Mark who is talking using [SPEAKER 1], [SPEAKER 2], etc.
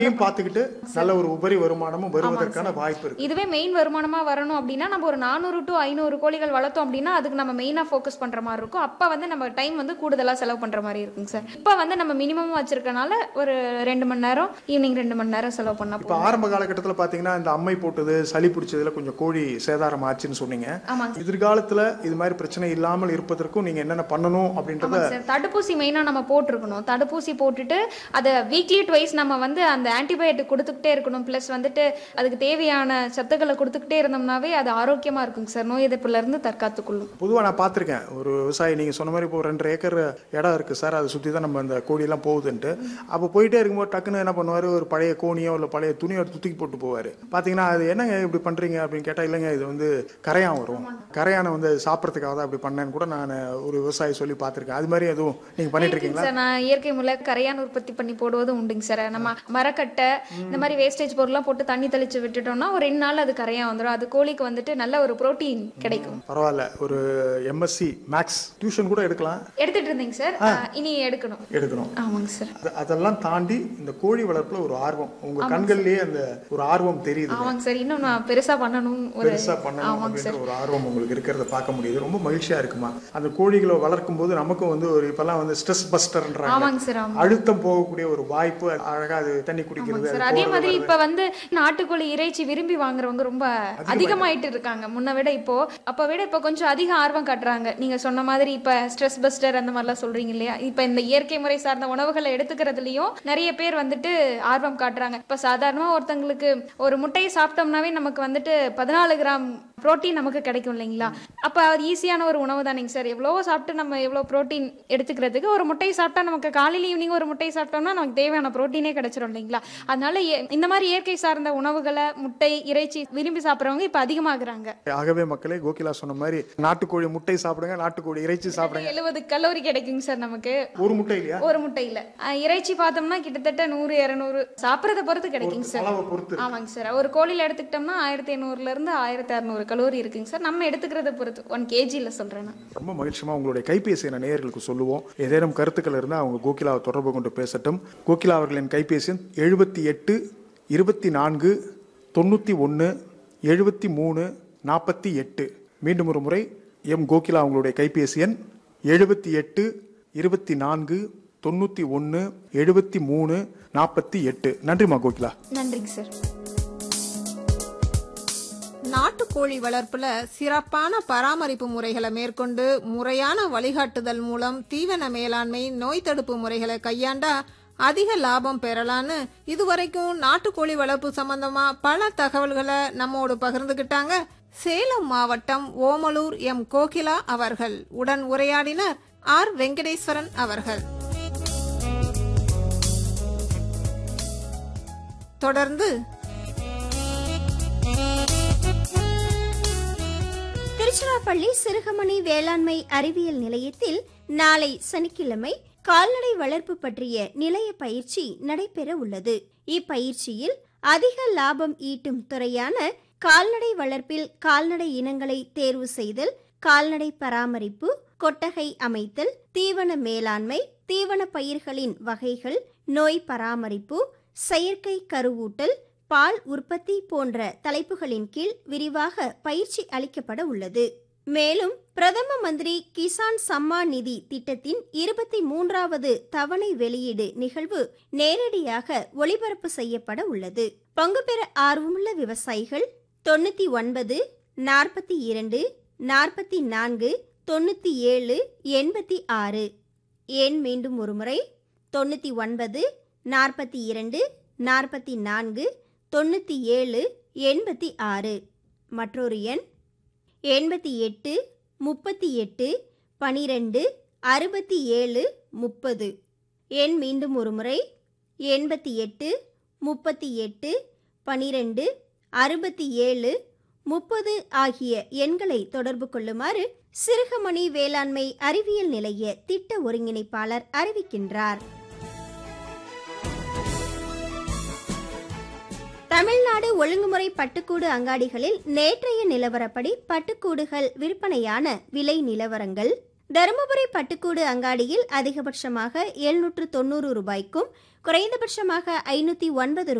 [SPEAKER 1] இதையும் பார்த்துக்கிட்டு நல்ல ஒரு உபரி வருமானமும் வருவதற்கான வாய்ப்பு இருக்கு
[SPEAKER 2] இதுவே மெயின் வருமானமா வரணும் அப்படின்னா நம்ம ஒரு நானூறு டு ஐநூறு கோழிகள் வளர்த்தோம் அப்படின்னா அதுக்கு நம்ம மெயினா ஃபோக்கஸ் பண்ற மாதிரி இருக்கும் அப்ப வந்து நம்ம டைம் வந்து கூடுதலா செலவு பண்ற மாதிரி இருக்குங்க சார் இப்போ வந்து நம்ம மினிமம் வச்சிருக்கனால ஒரு ரெண்டு மணி நேரம் ஈவினிங் ரெண்டு மணி நேரம் செலவு பண்ணா
[SPEAKER 1] இப்போ
[SPEAKER 2] போதும்
[SPEAKER 1] ஆரம்ப காலகட்டத்தில் பார்த்தீங்கன்னா இந்த அம்மை போட்டது சளி பிடிச்சதுல கொஞ்சம் கோழி சேதாரம் ஆச்சுன்னு சொன்னீங்க
[SPEAKER 2] ஆமாங்க
[SPEAKER 1] எதிர்காலத்துல இது மாதிரி பிரச்சனை இல்லாமல் இருப்பதற்கும் நீங்க என்னென்ன பண்ணணும் அப்படின்றத
[SPEAKER 2] ஆமாங்க சார் தடுப்பூசி மெயினாக நம்ம போட்டிருக்கணும் தடுப்பூசி போட்டுட்டு அதை வீக்லி ட்வைஸ் நம்ம வந்து அந்த ஆன்டிபயோட்டிக் கொடுத்துக்கிட்டே இருக்கணும் ப்ளஸ் வந்துட்டு அதுக்கு தேவையான சத்துக்களை கொடுத்துக்கிட்டே இருந்தோம்னாவே அது ஆரோக்கியமாக இருக்குங்க சார் நோய் எதிர்ப்புலேருந்து தற்காத்துக்கொள்ளும்
[SPEAKER 1] பொதுவாக நான் பார்த்துருக்கேன் ஒரு விவசாயி நீங்கள் சொன்ன மாதிரி இப்போ ஒரு ரெண்டரை ஏக்கர் இடம் இருக்குது சார் அதை சுற்றி தான் நம்ம அந்த கோழியெல்லாம் போகுதுன்ட்டு அப்போ போயிட்டே இருக்கும்போது டக்குன்னு என்ன பண்ணுவார் ஒரு பழைய கோணியோ இல்லை பழைய துணியோ எடுத்து தூக்கி போட்டு போவார் பார்த்தீங்கன்னா அது என்னங்க இப்படி பண்ணுறீங்க அப்படின்னு கேட்டால் இல்லைங்க இது வந்து கரையான் வரும் கரையானை வந்து சாப்பிட்றதுக்காக தான் அப்படி பண்ணேன்னு கூட நான் ஒரு விவசாயி சொல்லி பார்த்துருக்கேன் அது மாதிரி எதுவும் நீங்கள் பண்ணிட்டு இருக்கீங்களா
[SPEAKER 2] சார் நான் இயற்கை முறையில் கரையான் உற்பத்தி பண்ணி போடுவதும் உண்டுங்க சார் நம்ம மரக்கட்டை இந்த மாதிரி வேஸ்டேஜ் பொருள்லாம் போட்டு தண்ணி தெளிச்சு விட்டுட்டோம்னா ஒரு ரெண்டு நாள் அது கரையான் வந்துடும் அது கோழிக்கு வந்துட்டு நல்ல ஒரு புரோட்டீன் கிடைக்கும்
[SPEAKER 1] பரவாயில்ல ஒரு எம்எஸ்சி மேக்ஸ் டியூஷன் கூட எடுக்கலாம்
[SPEAKER 2] எடுத்துட்டு இருந்தீங்க சார் இனி எடுக்கணும்
[SPEAKER 1] எடுக்கணும்
[SPEAKER 2] ஆமாங்க சார்
[SPEAKER 1] அது- அதெல்லாம் தாண்டி இந்த கோழி வளர்ப்புல ஒரு ஆர்வம் உங்க கண்கள்லயே அந்த ஒரு ஆர்வம் தெரியுது
[SPEAKER 2] ஆமாங்க சார் இன்னும் நான் பெருசா பண்ணணும் ஒரு
[SPEAKER 1] பெருசா பண்ணணும்
[SPEAKER 2] ஆமாங்க
[SPEAKER 1] அப்படின்ற
[SPEAKER 2] சார்
[SPEAKER 1] ஒரு ஆர்வம் உங்களுக்கு இருக்கிறத பார்க்க முடியுது ரொம்ப மகிழ்ச்சியா இருக்குமா அந்த கோழிகளை வளர்க்கும் போது நமக்கும் வந்து ஒரு இப்பெல்லாம் வந்து ஸ்ட்ரெஸ் பஸ்டர்ன்றாங்க
[SPEAKER 2] ஆமாங்க சார் ஆமா
[SPEAKER 1] அழுத்தம் போகக்கூடிய ஒரு வாய்ப்பு அழகா அது தண்ணி குடிக்கிறது
[SPEAKER 2] சார்
[SPEAKER 1] அது
[SPEAKER 2] அதே
[SPEAKER 1] போறது,
[SPEAKER 2] மாதிரி
[SPEAKER 1] வர்றது.
[SPEAKER 2] இப்ப வந்து நாட்டுக்கோழி இறைச்சி விரும்பி வாங்குறவங்க ரொம்ப அதிகமாயிட்டு இருக்காங்க முன்ன விட இப்போ அப்ப விட இப்ப கொஞ்சம் அதிக ஆர்வம் காட்டுறாங்க நீங்க சொன்ன மாதிரி இப்ப ஸ்ட்ரெஸ் பஸ்டர் அந்த மாதிரிலாம் சொல்றீங்க இல்லையா இப்ப இந்த இயற்கை முறை சார்ந்த உணவுகளை எடுத்துக்கிறதுலயும் நிறைய பேர் வந்துட்டு ஆர்வம் காட்டுறாங்க இப்ப சாதாரணமா ஒருத்தங்களுக்கு ஒரு முட்டையை சாப்பிட்டோம்னாவே நமக்கு வந்துட்டு பதினாலு கிராம் புரோட்டீன் நமக்கு கிடைக்கும் இல்லைங்களா அப்ப அது ஈஸியான ஒரு உணவு தானேங்க சார் எவ்வளவோ சாப்பிட்டு நம்ம எவ்வளோ புரோட்டீன் எடுத்துக்கிறதுக்கு ஒரு முட்டையை சாப்பிட்டா நமக்கு காலையில ஈவினிங் ஒரு முட்டையை சாப்பிட்டோம்னா நமக்கு தேவையான புரோட்டீனே கிடைச்சிரும் இல்லைங்களா அதனால ஏ- இந்த மாதிரி இயற்கை சார்ந்த உணவுகளை முட்டை இறைச்சி விரும்பி சாப்பிட்றவங்க இப்ப அதிகமாகுறாங்க
[SPEAKER 1] ஆகவே மக்களே கோகிலா சொன்ன மாதிரி நாட்டுக்கோழி முட்டை சாப்பிடுங்க நாட்டுக்கோழி இறைச்சி சாப்பிடுங்க
[SPEAKER 2] எழுபது கலோரி கிடைக்குங்க சார் நமக்கு
[SPEAKER 1] ஒரு முட்டை இல்லையா
[SPEAKER 2] ஒரு முட்டையில அஹ், இறைச்சி பார்த்தோம்னா கிட்டத்தட்ட நூறு இரநூறு சாப்பிட்றத பொறுத்து கிடைக்குங்க சார்
[SPEAKER 1] அளவை பொறுத்து
[SPEAKER 2] ஆமாங்க சார் ஒரு கோழியில் எடுத்துக்கிட்டோம்னா ஆயிரத்தி எண்ணூறுல இருந்து ஆயிரத்தி அறுநூறு கலோரி இருக்குங்க சார் நம்ம எடுத்துக்கிறத பொறுத்து ஒன் கேஜியில் சொல்றேன் நான்
[SPEAKER 1] ரொம்ப மகிழ்ச்சியமா உங்களுடைய கைபேசி என நேயர்களுக்கு சொல்லுவோம் ஏதேனும் கருத்துக்கள் இருந்தால் அவங்க கோகிலாவை தொடர்பு கொண்டு பேசட்டும் கோகிலா அவர்களின் கைபேசி எண் எழுபத்தி எட்டு இருபத்தி நான்கு தொண்ணூற்றி ஒன்று எழுபத்தி மூணு நாற்பத்தி எட்டு மீண்டும் ஒரு முறை எம் கோகிலா அவங்களுடைய கைபேசி எண் எழுபத்தி எட்டு இருபத்தி நான்கு தொண்ணூற்றி ஒன்று எழுபத்தி மூணு நாற்பத்தி எட்டு நன்றிமா கோகிலா
[SPEAKER 2] நன்றிங்க சார்
[SPEAKER 3] நாட்டுக்கோழி வளர்ப்புல சிறப்பான பராமரிப்பு முறைகளை மேற்கொண்டு முறையான வழிகாட்டுதல் மூலம் தீவன மேலாண்மை நோய் தடுப்பு முறைகளை கையாண்டா அதிக லாபம் பெறலான்னு இதுவரைக்கும் நாட்டுக்கோழி வளர்ப்பு சம்பந்தமா பல தகவல்களை நம்மோடு பகிர்ந்துகிட்டாங்க சேலம் மாவட்டம் ஓமலூர் எம் கோகிலா அவர்கள் உடன் உரையாடினர் ஆர் வெங்கடேஸ்வரன் அவர்கள் தொடர்ந்து
[SPEAKER 4] திருச்சிராப்பள்ளி சிறுகமணி வேளாண்மை அறிவியல் நிலையத்தில் நாளை சனிக்கிழமை கால்நடை வளர்ப்பு பற்றிய நிலைய பயிற்சி நடைபெற உள்ளது இப்பயிற்சியில் அதிக லாபம் ஈட்டும் துறையான கால்நடை வளர்ப்பில் கால்நடை இனங்களை தேர்வு செய்தல் கால்நடை பராமரிப்பு கொட்டகை அமைத்தல் தீவன மேலாண்மை தீவன பயிர்களின் வகைகள் நோய் பராமரிப்பு செயற்கை கருவூட்டல் பால் உற்பத்தி போன்ற தலைப்புகளின் கீழ் விரிவாக பயிற்சி அளிக்கப்பட உள்ளது மேலும் பிரதம மந்திரி கிசான் சம்மான் நிதி திட்டத்தின் இருபத்தி மூன்றாவது தவணை வெளியீடு நிகழ்வு நேரடியாக ஒளிபரப்பு செய்யப்பட உள்ளது பங்கு பெற ஆர்வமுள்ள விவசாயிகள் தொண்ணூத்தி ஒன்பது நாற்பத்தி இரண்டு நாற்பத்தி நான்கு தொண்ணூத்தி ஏழு எண்பத்தி ஆறு எண் மீண்டும் ஒருமுறை தொண்ணூத்தி ஒன்பது நாற்பத்தி இரண்டு நாற்பத்தி நான்கு தொண்ணூற்றி ஏழு எண்பத்தி ஆறு மற்றொரு எண் எண்பத்தி எட்டு முப்பத்தி எட்டு பனிரெண்டு அறுபத்தி ஏழு முப்பது எண் மீண்டும் ஒரு முறை எண்பத்தி எட்டு முப்பத்தி எட்டு பனிரெண்டு அறுபத்தி ஏழு முப்பது ஆகிய எண்களை தொடர்பு கொள்ளுமாறு சிறுகமணி வேளாண்மை அறிவியல் நிலைய திட்ட ஒருங்கிணைப்பாளர் அறிவிக்கின்றார் தமிழ்நாடு ஒழுங்குமுறை பட்டுக்கூடு அங்காடிகளில் நேற்றைய நிலவரப்படி பட்டுக்கூடுகள் விற்பனையான விலை நிலவரங்கள் தருமபுரி பட்டுக்கூடு அங்காடியில் அதிகபட்சமாக எழுநூற்று தொண்ணூறு ரூபாய்க்கும் குறைந்தபட்சமாக ஐநூத்தி ஒன்பது